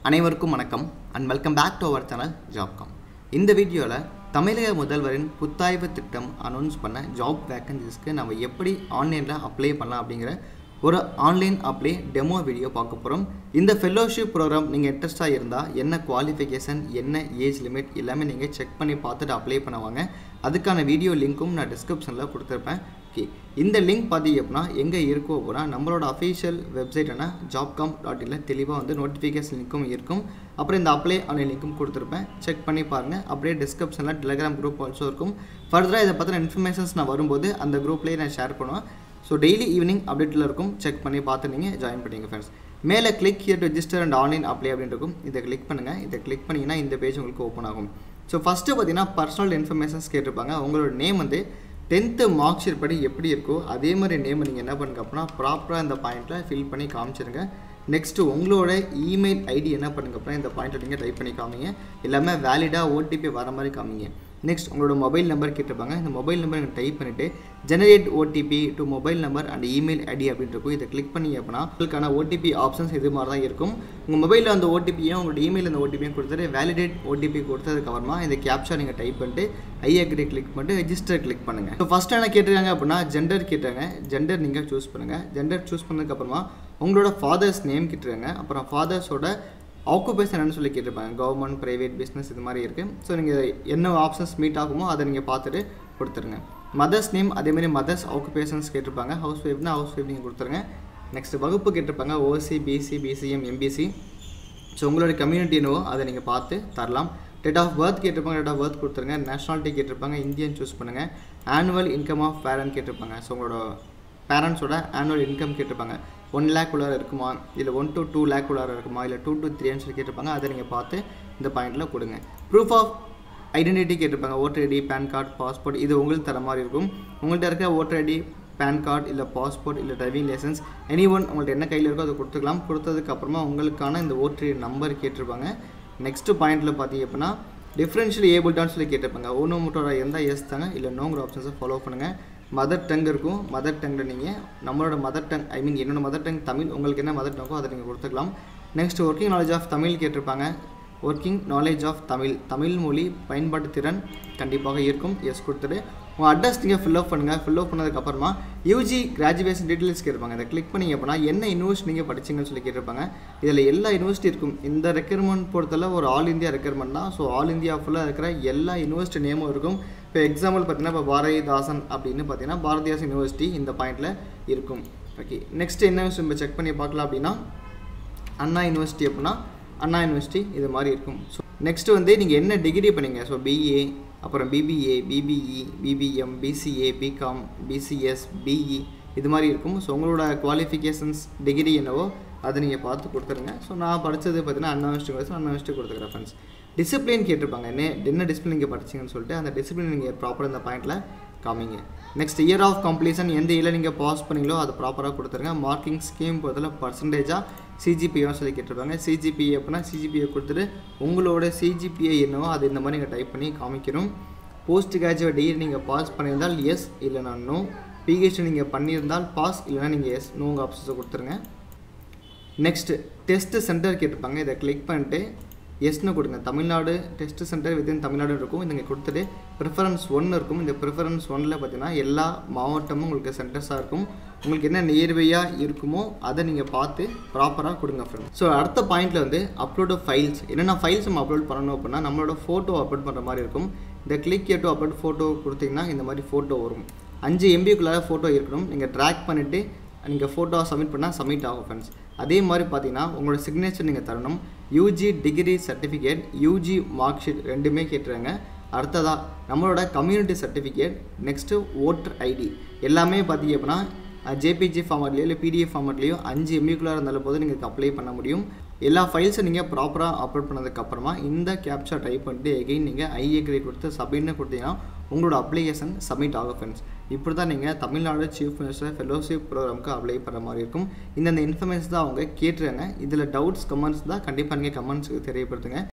அனைவருக்கும் வணக்கம் and welcome back to our channel ஜாப்காம் இந்த வீடியோவில் தமிழக முதல்வரின் புத்தாய்வு திட்டம் அனௌன்ஸ் பண்ண ஜாப் வேக்கன்சிஸ்க்கு நம்ம எப்படி ஆன்லைனில் அப்ளை பண்ணலாம் அப்படிங்கிற ஒரு ஆன்லைன் அப்ளை டெமோ வீடியோ பார்க்க போகிறோம் இந்த ஃபெல்லோஷிப் ப்ரோக்ராம் நீங்கள் இன்ட்ரெஸ்டாக இருந்தால் என்ன குவாலிஃபிகேஷன் என்ன ஏஜ் லிமிட் எல்லாமே நீங்கள் செக் பண்ணி பார்த்துட்டு அப்ளை பண்ணுவாங்க அதுக்கான வீடியோ லிங்க்கும் நான் டிஸ்கிரிப்ஷனில் கொடுத்துருப்பேன் ஓகே இந்த லிங்க் பார்த்தீங்க அப்படின்னா எங்கே இருக்கோ அப்படின்னா நம்மளோட அஃபீஷியல் வெப்சைட்டான ஜாப்காம் டாட் இன்ல தெளிவாக வந்து நோட்டிஃபிகேஷன் லிங்க்கும் இருக்கும் அப்புறம் இந்த அப்ளை ஆன்லைன் லிங்க்கும் கொடுத்துருப்பேன் செக் பண்ணி பாருங்கள் அப்படியே டிஸ்கிரிப்ஷனில் டெலிகிராம் குரூப் ஆல்சோ இருக்கும் ஃபர்தராக இதை பற்றின இன்ஃபர்மேஷன்ஸ் நான் வரும்போது அந்த குரூப்லேயே நான் ஷேர் பண்ணுவேன் ஸோ டெய்லி ஈவினிங் அப்டேட்டில் இருக்கும் செக் பண்ணி பார்த்து நீங்கள் ஜாயின் பண்ணிங்க ஃப்ரெண்ட்ஸ் மேலே click here to register and online apply அப்படின்னு இருக்கும் இதை கிளிக் பண்ணுங்கள் இதை கிளிக் பண்ணிங்கன்னா இந்த பேஜ் உங்களுக்கு ஓப்பன் ஆகும் ஸோ ஃபஸ்ட்டு பார்த்தீங்கன்னா பர்சனல் இன்ஃபர்மேஷன்ஸ் கேட்டிருப்பாங்க உங்களோட நேம் வந்து டென்த்து மார்க் ஷீட் படி எப்படி இருக்கோ அதே மாதிரி நேம் நீங்கள் என்ன பண்ணுங்க அப்படின்னா ப்ராப்பராக இந்த பாயிண்ட்டில் ஃபில் பண்ணி காமிச்சிருங்க நெக்ஸ்ட்டு உங்களோட இமெயில் ஐடி என்ன பண்ணுங்க அப்படின்னா இந்த பாயிண்ட்டில் நீங்கள் டைப் பண்ணி காமிங்க எல்லாமே வேலிடாக ஓடிபி வர மாதிரி காமிங்க நெக்ஸ்ட் உங்களோட மொபைல் நம்பர் கேட்டிருப்பாங்க இந்த மொபைல் நம்பர் நீங்கள் டைப் பண்ணிவிட்டு generate OTP to mobile number and email ID அப்படின்னு இருக்கும் இதை கிளிக் பண்ணி அப்படின்னா உங்களுக்கான ஓடிபி ஆப்ஷன்ஸ் இது மாதிரி தான் இருக்கும் உங்கள் மொபைலில் அந்த ஓடிபியும் உங்களோட இமெயில் அந்த ஓடிபியும் கொடுத்துட்டு வேலிடேட் ஓடிபி கொடுத்ததுக்கப்புறமா இந்த கேப்ஷா நீங்கள் டைப் பண்ணிட்டு ஐ அக்ரி கிளிக் பண்ணிட்டு ரெஜிஸ்டர் கிளிக் பண்ணுங்கள் ஸோ ஃபஸ்ட் என்ன கேட்டிருக்காங்க அப்படின்னா ஜெண்டர் கேட்டாங்க ஜெண்டர் நீங்கள் சூஸ் பண்ணுங்கள் ஜெண்டர் சூஸ் பண்ணதுக்கப்புறமா உங்களோட ஃபாதர்ஸ் நேம் கேட்டுருங்க அப்புறம் ஃபாதர்ஸோட ஆக்குபேஷன் என்னன்னு சொல்லி கேட்டிருப்பாங்க கவர்மெண்ட் ப்ரைவேட் பிஸ்னஸ் இது மாதிரி இருக்குது ஸோ நீங்கள் என்ன ஆப்ஷன்ஸ் மீட் ஆகுமோ அதை நீங்கள் பார்த்துட்டு கொடுத்துருங்க மதர்ஸ் நேம் அதேமாதிரி மதர்ஸ் ஆக்குபேஷன்ஸ் கேட்டிருப்பாங்க ஹவுஸ் ஒய்ஃப்னா ஹவுஸ் ஒய்ஃப் நீங்கள் கொடுத்துருங்க நெக்ஸ்ட் வகுப்பு கேட்டிருப்பாங்க OC BC BCM MBC so உங்களோட கம்யூனிட்டி என்னவோ அதை நீங்கள் பார்த்து தரலாம் டேட் ஆஃப் பர்த் கேட்டிருப்பாங்க டேட் ஆஃப் பர்த் கொடுத்துருங்க நேஷனாலிட்டி கேட்டிருப்பாங்க இந்தியன் சூஸ் பண்ணுங்கள் ஆனுவல் இன்கம் ஆஃப் பேரண்ட் கேட்டிருப்பாங்க ஸோ உங்களோட பேரண்ட்ஸோட ஆனுவல் இன்கம் கேட்டிருப்பாங்க ஒன் லேக் உள்ளார இருக்குமா இல்லை ஒன் டு டூ லேக் உள்ளார இருக்குமா இல்லை டூ டு த்ரீன்னு சொல்லி கேட்டிருப்பாங்க அதை நீங்கள் பார்த்து இந்த பாயிண்டில் கொடுங்க ப்ரூஃப் ஆஃப் ஐடென்டிட்டி கேட்டிருப்பாங்க voter ID pan card passport இது உங்களுக்கு தர மாதிரி இருக்கும் உங்கள்கிட்ட இருக்க ஓட்டர் ஐடி பேன் கார்டு இல்லை பாஸ்போர்ட் இல்லை டிரைவிங் லைசன்ஸ் எனி ஒன் உங்கள்கிட்ட என்ன கையில் இருக்கோ அதை கொடுத்துக்கலாம் கொடுத்ததுக்கப்புறமா உங்களுக்கான இந்த ஓட்டர் நம்பர் கேட்டிருப்பாங்க நெக்ஸ்ட்டு பாயிண்டில் பார்த்தீங்க அப்படின்னா டிஃப்ரென்ஷியல் ஏபிள்டான்னு சொல்லி கேட்டிருப்பாங்க ஒன்று மட்டும் எந்த எஸ் தாங்க இல்லை நோங்கிற ஆப்ஷன்ஸை ஃபாலோ பண்ணுங்கள் மதர் டங் இருக்கும் மதர் டங்கில் நீங்கள் நம்மளோட மதர் டங் ஐ மீன் என்னோட மதர் டங் தமிழ் உங்களுக்கு என்ன மதர் டங்கோ அதை நீங்கள் கொடுத்துக்கலாம் next working knowledge of Tamil கேட்டிருப்பாங்க working knowledge of Tamil Tamil மொழி பயன்பாட்டு திறன் கண்டிப்பாக இருக்கும் எஸ் கொடுத்துட்டு உங்கள் அட்ரஸ் நீங்கள் ஃபில் அப் பண்ணுங்கள் ஃபில் அப் பண்ணதுக்கப்புறமா யூஜி கிராஜுவேஷன் டீட்டெயில்ஸ் கேட்பாங்க அதை கிளிக் பண்ணிங்க அப்படின்னா என்ன யூனிவர்சிட்டி நீங்கள் படிச்சிங்கன்னு சொல்லி கேட்டிருப்பாங்க இதில் எல்லா யூனிவர்சிட்டி இருக்கும் இந்த ரெக்யர்மெண்ட் பொறுத்தல ஒரு ஆல் இந்தியா ரெக்யர்மெண்ட் தான் ஸோ ஆல் இந்தியா ஃபுல்லாக இருக்கிற எல்லா யூனிவர்சிட்டி நேமும் இருக்கும் இப்போ எக்ஸாம்பிள் பார்த்தீங்கன்னா இப்போ பாரதிதாசன் அப்படின்னு பார்த்தீங்கன்னா பாரதிதாசன் யூனிவர்சிட்டி இந்த பாயிண்டில் இருக்கும் ஓகே நெக்ஸ்ட் என்ன நம்ம செக் பண்ணி பார்க்கலாம் அப்படின்னா அண்ணா யூனிவர்சிட்டி அப்படின்னா அண்ணா யூனிவர்சிட்டி இது மாதிரி இருக்கும் ஸோ நெக்ஸ்ட் வந்து நீங்கள் என்ன டிகிரி பண்ணீங்க ஸோ பிஏ அப்புறம் BBA BBE BBM BCA BCom BCS BE இது மாதிரி இருக்கும் ஸோ உங்களோட குவாலிஃபிகேஷன்ஸ் டிகிரி என்னவோ அதை நீங்கள் பார்த்து கொடுத்துருங்க ஸோ நான் படித்தது பார்த்தீங்கன்னா அண்ணா யூனிவர்சிட்டி அண்ணா யூனிவர்சிட்டி கொடுத்துக்கிறேன் ஃப்ரெண்ட்ஸ் டிசிப்ளின் கேட்டிருப்பாங்க என்ன என்ன டிசிப்ளின் நீங்கள் படிச்சிங்கன்னு சொல்லிட்டு அந்த டிசிப்ளின் நீங்கள் ப்ராப்பராக இந்த பாயிண்டில் காமிங்க நெக்ஸ்ட் இயர் ஆஃப் கம்ப்ளீஷன் எந்த இயரில் நீங்கள் பாஸ் பண்ணீங்களோ அதை ப்ராப்பராக கொடுத்துருங்க மார்க்கிங் ஸ்கீம் பொறுத்தல பர்சன்டேஜாக சிஜிபிஏ சொல்லி கேட்டிருப்பாங்க சிஜிபிஏ அப்படின்னா சிஜிபிஏ கொடுத்துட்டு உங்களோட சிஜிபிஏ என்னவோ அது இந்த மாதிரி நீங்கள் டைப் பண்ணி காமிக்கணும் போஸ்ட் கிராஜுவேட் டிகிரி நீங்கள் பாஸ் பண்ணியிருந்தால் எஸ் இல்லைனா நோ பிஹெச்டி நீங்கள் பண்ணியிருந்தால் பாஸ் இல்லைனா நீங்கள் எஸ் நோங்க ஆப்ஷன்ஸை கொடுத்துருங்க நெக்ஸ்ட் டெஸ்ட் சென்டர் கேட்டிருப்பாங்க இதை கிளிக் பண்ணிட்டு எஸ்னு கொடுங்க Tamil Nadu test centre within Tamil Nadu இருக்கும் இதை கொடுத்துட்டு ப்ரிஃபரன்ஸ் ஒன்று இருக்கும் இந்த ப்ரிஃபரன்ஸ் ஒன்னில் பார்த்தீங்கன்னா எல்லா மாவட்டமும் உங்களுக்கு சென்டர்ஸாக இருக்கும் உங்களுக்கு என்ன நியர்பையாக இருக்குமோ அதை நீங்கள் பார்த்து ப்ராப்பராக கொடுங்க ஃப்ரெண்ட் ஸோ அடுத்த பாயிண்ட்டில் வந்து அப்லோடு ஃபைல்ஸ் என்னென்ன ஃபைல்ஸ் நம்ம அப்லோட் பண்ணணும் அப்படின்னா நம்மளோட ஃபோட்டோ அப்லோட் பண்ணுற மாதிரி இருக்கும் இந்த கிளிக் டு அப்லோட் ஃபோட்டோ கொடுத்தீங்கன்னா இந்த மாதிரி ஃபோட்டோ வரும் அஞ்சு எம்பிக்குள்ளார ஃபோட்டோ இருக்கணும் நீங்கள் ட்ராக் பண்ணிவிட்டு நீங்கள் ஃபோட்டோ சப்மிட் பண்ணால் சப்மிட் ஆகும் ஃப்ரெண்ட்ஸ் அதே மாதிரி பார்த்தீங்கன்னா உங்களோட சிக்னேச்சர் நீங்கள் தரணும் UG degree certificate UG mark sheet ரெண்டுமே கேட்டுருங்க அடுத்ததாக நம்மளோட community certificate next voter ID எல்லாமே பார்த்தீங்க அப்படின்னா ஜேபிஜி ஃபார்மட்லேயோ இல்லை பிடிஎஃப் ஃபார்மட்லேயோ அஞ்சு எம்பிக்குள்ளாக இருந்தாலும் போது நீங்கள் அப்ளை பண்ண முடியும் எல்லா ஃபைல்ஸும் நீங்கள் ப்ராப்பராக அப்லோட் பண்ணதுக்கப்புறமா இந்த கேப்சா டைப் பண்ணிட்டு எகெயின் நீங்கள் ஐ அக்ரி கொடுத்து சப்மிட்னு கொடுத்தீங்கன்னா உங்களோட அப்ளிகேஷன் சப்மிட் ஆகும் ஃப்ரெண்ட்ஸ் இப்படி தான் நீங்கள் தமிழ்நாடு சீஃப் மினிஸ்டர் ஃபெலோஷிப் ப்ரோக்ராமுக்கு அப்ளை பண்ணுற மாதிரி இருக்கும் இந்தந்த இன்ஃபர்மேஷன் தான் அவங்க கேட்டுருங்க இதில் டவுட்ஸ் கமெண்ட்ஸ் தான் கண்டிப்பாக நீங்கள் கமெண்ட்ஸுக்கு தெரியப்படுத்துங்க